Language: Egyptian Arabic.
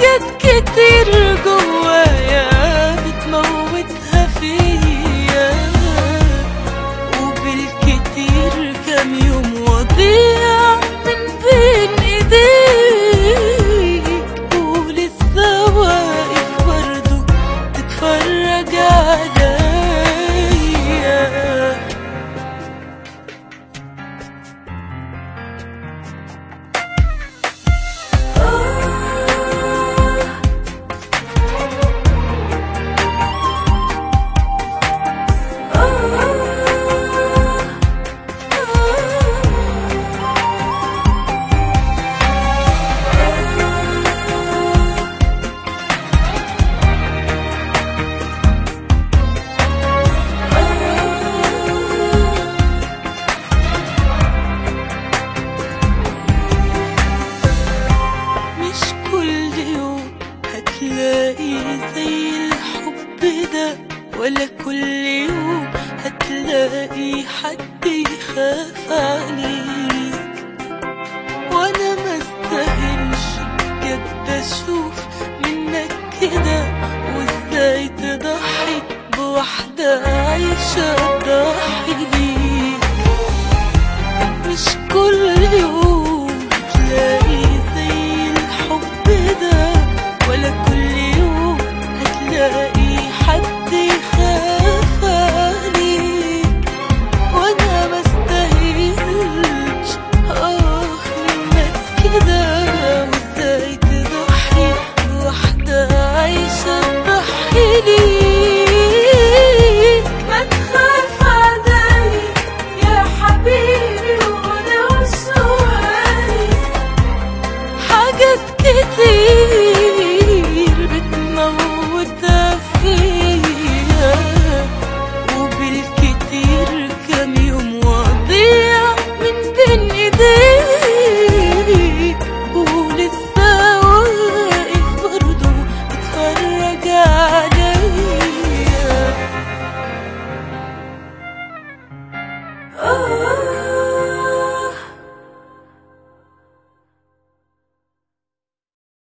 حاجات كتير جوايا بتموتها فيا وبالكتير كام يوم وضيع من بين ايديك ولسه واقف برضه تتفرج عليا مش كل يوم هتلاقي زي الحب ده ولا كل يوم هتلاقي حد يخاف عليك وانا ما استاهلش بجد اشوف منك كده وازاي تضحي بواحدة عايشة تضحي بيك مش كل يوم هتلاقي زي الحب ده ولا كل يوم هتلاقي حد يخاف عليك وانا ما استاهلش اه منك كده وازاي تضحي بواحدة عايشة تضحي ليك